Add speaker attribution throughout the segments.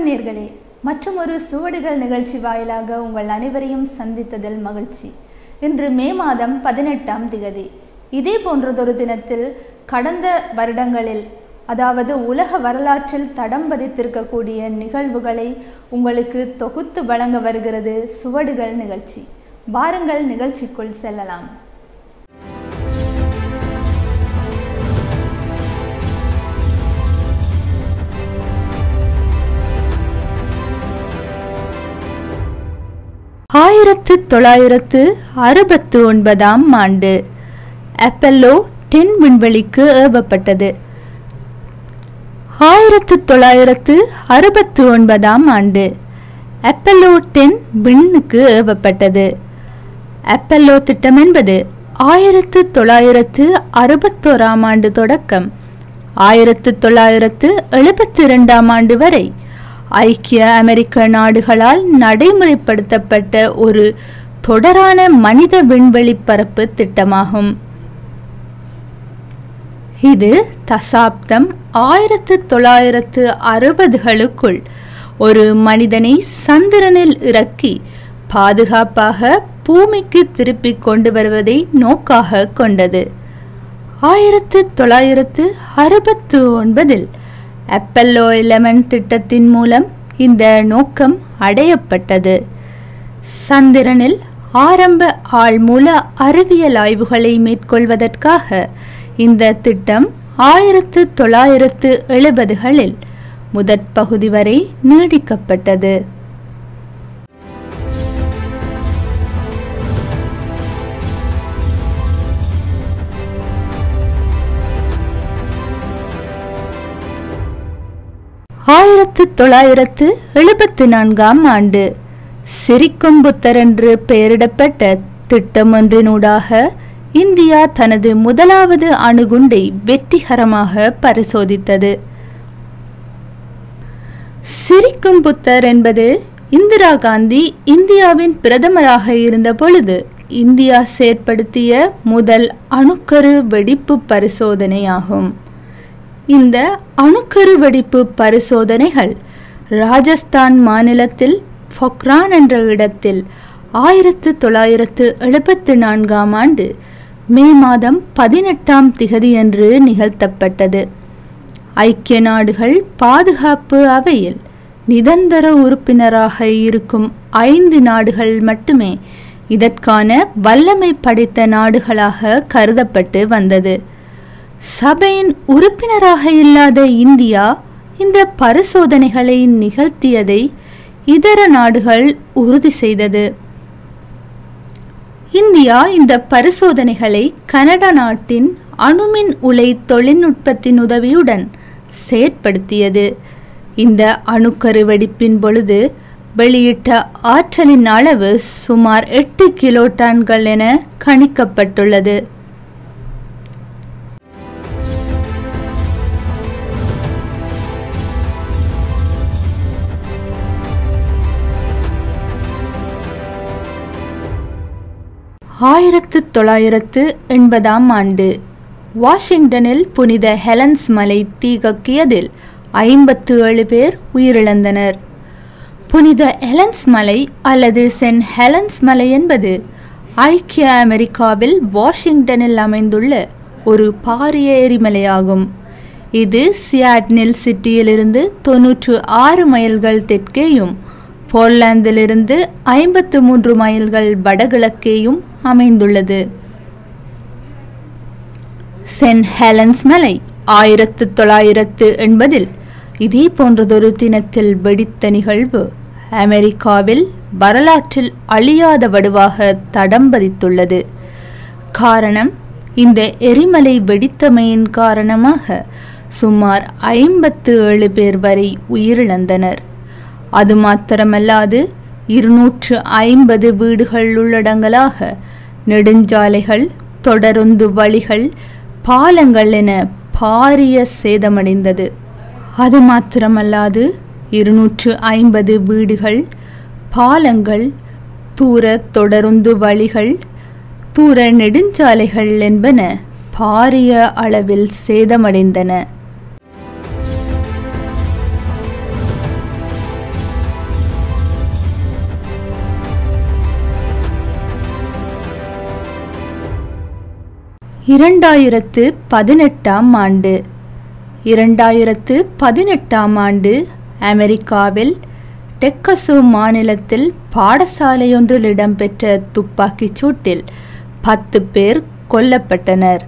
Speaker 1: நேர்களே மற்றும் ஒரு சுவடுகள் நிகழ்ச்சி வாயிலாக உங்கள் அனைவரையும் சந்தித்ததில் மகிழ்ச்சி இன்று மே மாதம் பதினெட்டாம் திகதி இதே போன்றதொரு தினத்தில் கடந்த வருடங்களில் அதாவது உலக வரலாற்றில் தடம் பதித்திருக்கக்கூடிய நிகழ்வுகளை உங்களுக்கு தொகுத்து வழங்க வருகிறது சுவடுகள் நிகழ்ச்சி வாருங்கள் நிகழ்ச்சிக்குள் செல்லலாம் ஆயிரத்து தொள்ளாயிரத்து அறுபத்து ஒன்பதாம் ஆண்டு அப்பல்லோ டென் விண்வெளிக்கு ஏவப்பட்டது ஆயிரத்து தொள்ளாயிரத்து அறுபத்து ஒன்பதாம் ஆண்டு அப்பல்லோ டென் விண்ணுக்கு ஏவப்பட்டது அப்பல்லோ திட்டம் என்பது ஆயிரத்து தொள்ளாயிரத்து அறுபத்தோராம் ஆண்டு தொடக்கம் ஆயிரத்து தொள்ளாயிரத்து எழுபத்தி இரண்டாம் ஆண்டு வரை ஐக்கிய அமெரிக்க நாடுகளால் நடைமுறைப்படுத்தப்பட்ட ஒரு தொடரான மனித விண்வெளி பரப்பு திட்டமாகும் இது தசாப்தம் ஆயிரத்து தொள்ளாயிரத்து அறுபதுகளுக்குள் ஒரு மனிதனை சந்திரனில் இறக்கி பாதுகாப்பாக பூமிக்கு திருப்பி கொண்டு வருவதை நோக்காக கொண்டது ஆயிரத்து தொள்ளாயிரத்து அறுபத்து ஒன்பதில் அப்பல்லோ எலமென் திட்டத்தின் மூலம் இந்த நோக்கம் அடையப்பட்டது சந்திரனில் ஆரம்ப ஆழ்மூல அறிவியல் ஆய்வுகளை மேற்கொள்வதற்காக இந்த திட்டம் ஆயிரத்து தொள்ளாயிரத்து எழுபதுகளில் முதற் பகுதி வரை நீடிக்கப்பட்டது ஆயிரத்து தொள்ளாயிரத்து எழுபத்து நான்காம் ஆண்டு சிரிக்கும் புத்தர் என்று பெயரிடப்பட்ட திட்டம் ஒன்றினூடாக இந்தியா தனது முதலாவது அணுகுண்டை வெற்றிகரமாக பரிசோதித்தது சிரிக்கும் புத்தர் என்பது இந்திரா காந்தி இந்தியாவின் பிரதமராக இருந்த பொழுது இந்தியா செயற்படுத்திய முதல் அணுக்கரு வெடிப்பு பரிசோதனையாகும் இந்த அணுக்கரு வெடிப்பு பரிசோதனைகள் ராஜஸ்தான் மாநிலத்தில் பொக்ரான் என்ற இடத்தில் ஆயிரத்து தொள்ளாயிரத்து எழுபத்து நான்காம் ஆண்டு மே மாதம் பதினெட்டாம் திகதியன்று நிகழ்த்தப்பட்டது ஐக்கிய நாடுகள் பாதுகாப்பு அவையில் நிரந்தர உறுப்பினராக இருக்கும் ஐந்து நாடுகள் மட்டுமே இதற்கான வல்லமை படைத்த நாடுகளாக கருதப்பட்டு வந்தது சபையின் உறுப்பினராக இல்லாத இந்தியா இந்த பரிசோதனைகளை நிகழ்த்தியதை இதர நாடுகள் உறுதி செய்தது இந்தியா இந்த பரிசோதனைகளை கனடா நாட்டின் அணுமின் உலை தொழில்நுட்பத்தின் உதவியுடன் செயற்படுத்தியது இந்த அணுக்கரு வெடிப்பின் பொழுது வெளியிட்ட ஆற்றலின் அளவு சுமார் எட்டு கிலோ டன்கள் என கணிக்கப்பட்டுள்ளது ஆயிரத்து தொள்ளாயிரத்து எண்பதாம் ஆண்டு வாஷிங்டனில் புனித ஹெலன்ஸ் மலை தீகக்கியதில் ஐம்பத்து ஏழு பேர் உயிரிழந்தனர் புனித ஹெலன்ஸ் மலை அல்லது சென்ட் ஹெலன்ஸ் மலை என்பது ஐக்கிய அமெரிக்காவில் வாஷிங்டனில் அமைந்துள்ள ஒரு பாரிய எரிமலையாகும் இது சியாட்னில் சிட்டியிலிருந்து தொன்னூற்று ஆறு மைல்கள் தெற்கேயும் போர்லாந்திலிருந்து ஐம்பத்து மூன்று மைல்கள் வடகிழக்கேயும் அமைந்துள்ளது சென்ட் ஹெலன்ஸ் மலை ஆயிரத்து தொள்ளாயிரத்து எண்பதில் இதே போன்றதொரு தினத்தில் வெடித்த நிகழ்வு அமெரிக்காவில் வரலாற்றில் அழியாத வடுவாக தடம் பதித்துள்ளது காரணம் இந்த எரிமலை வெடித்தமையின் காரணமாக சுமார் ஐம்பத்து ஏழு பேர் வரை உயிரிழந்தனர் அது மாத்திரமல்லாது இருநூற்று ஐம்பது வீடுகள் உள்ளடங்கலாக நெடுஞ்சாலைகள் தொடருந்து வழிகள் பாலங்கள் என பாரிய சேதமடைந்தது அது மாத்திரமல்லாது இருநூற்று ஐம்பது வீடுகள் பாலங்கள் தூர தொடருந்து வழிகள் தூர நெடுஞ்சாலைகள் என்பன பாரிய அளவில் சேதமடைந்தன இரண்டாயிரத்து பதினெட்டாம் ஆண்டு இரண்டாயிரத்து பதினெட்டாம் ஆண்டு அமெரிக்காவில் டெக்கசு மாநிலத்தில் பாடசாலையொன்றில் இடம்பெற்ற துப்பாக்கிச் சூட்டில் பத்து பேர் கொல்லப்பட்டனர்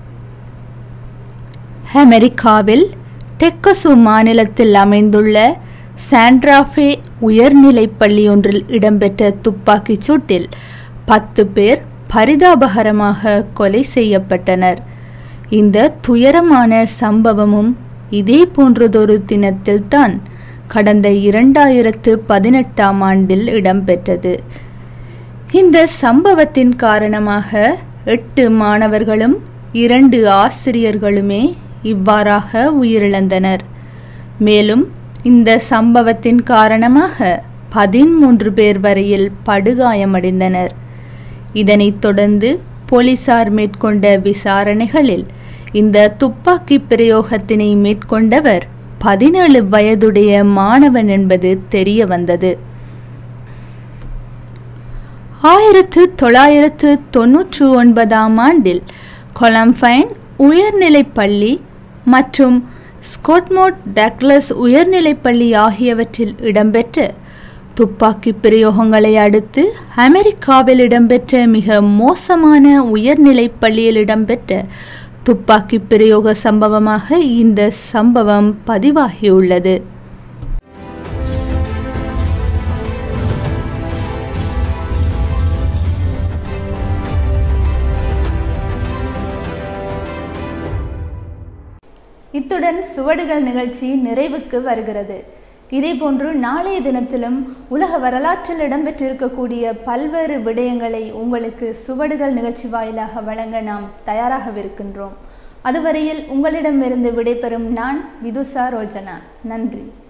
Speaker 1: அமெரிக்காவில் டெக்கசு மாநிலத்தில் அமைந்துள்ள சாண்ட்ராஃபே உயர்நிலைப் பள்ளியொன்றில் இடம்பெற்ற துப்பாக்கிச் சூட்டில் பத்து பேர் பரிதாபகரமாக கொலை செய்யப்பட்டனர் இந்த துயரமான சம்பவமும் இதே போன்றதொரு தினத்தில்தான் கடந்த இரண்டாயிரத்து பதினெட்டாம் ஆண்டில் இடம்பெற்றது இந்த சம்பவத்தின் காரணமாக எட்டு மாணவர்களும் இரண்டு ஆசிரியர்களுமே இவ்வாறாக உயிரிழந்தனர் மேலும் இந்த சம்பவத்தின் காரணமாக பதிமூன்று பேர் வரையில் படுகாயமடைந்தனர் இதனைத் தொடர்ந்து போலீசார் மேற்கொண்ட விசாரணைகளில் இந்த துப்பாக்கி பிரயோகத்தினை மேற்கொண்டவர் பதினேழு வயதுடைய மாணவன் என்பது தெரிய வந்தது ஆயிரத்து தொள்ளாயிரத்து தொன்னூற்று ஒன்பதாம் ஆண்டில் கொலம்பைன் உயர்நிலைப் பள்ளி மற்றும் ஸ்கொட்மோட் டக்ளஸ் உயர்நிலைப் பள்ளி ஆகியவற்றில் இடம்பெற்ற துப்பாக்கி பிரயோகங்களை அடுத்து அமெரிக்காவில் இடம்பெற்ற மிக மோசமான உயர்நிலைப் பள்ளியில் இடம்பெற்ற துப்பாக்கி பிரயோக சம்பவமாக இந்த சம்பவம் பதிவாகியுள்ளது இத்துடன் சுவடுகள் நிகழ்ச்சி நிறைவுக்கு வருகிறது இதேபோன்று நாளைய தினத்திலும் உலக வரலாற்றில் இடம்பெற்றிருக்கக்கூடிய பல்வேறு விடயங்களை உங்களுக்கு சுவடுகள் நிகழ்ச்சி வாயிலாக வழங்க நாம் தயாராகவிருக்கின்றோம் அதுவரையில் உங்களிடமிருந்து விடைபெறும் நான் விதுசா ரோஜனா நன்றி